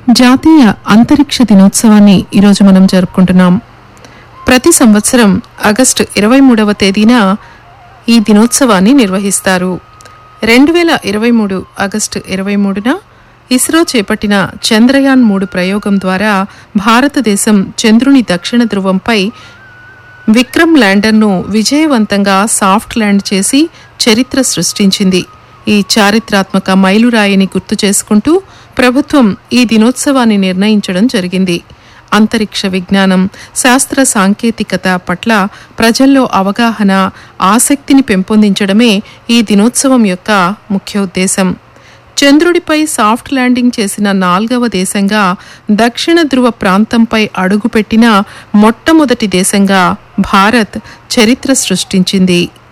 జాతీయ అంతరిక్ష దినోత్సవాన్ని ఈరోజు మనం జరుపుకుంటున్నాం ప్రతి సంవత్సరం ఆగస్టు ఇరవై మూడవ తేదీన ఈ దినోత్సవాన్ని నిర్వహిస్తారు రెండు వేల ఇరవై మూడు ఆగస్టు ఇరవై మూడున ఇస్రో చేపట్టిన చంద్రయాన్ మూడు ప్రయోగం ద్వారా భారతదేశం చంద్రుని దక్షిణ ధ్రువంపై విక్రమ్ ల్యాండర్ను విజయవంతంగా సాఫ్ట్ ల్యాండ్ చేసి చరిత్ర సృష్టించింది ఈ చారిత్రాత్మక మైలురాయిని గుర్తు చేసుకుంటూ ప్రభుత్వం ఈ దినోత్సవాన్ని నిర్ణయించడం జరిగింది అంతరిక్ష విజ్ఞానం శాస్త్ర సాంకేతికత పట్ల ప్రజల్లో అవగాహన ఆసక్తిని పెంపొందించడమే ఈ దినోత్సవం యొక్క ముఖ్య ఉద్దేశం చంద్రుడిపై సాఫ్ట్ ల్యాండింగ్ చేసిన నాల్గవ దేశంగా దక్షిణ ధ్రువ ప్రాంతంపై అడుగుపెట్టిన మొట్టమొదటి దేశంగా భారత్ చరిత్ర సృష్టించింది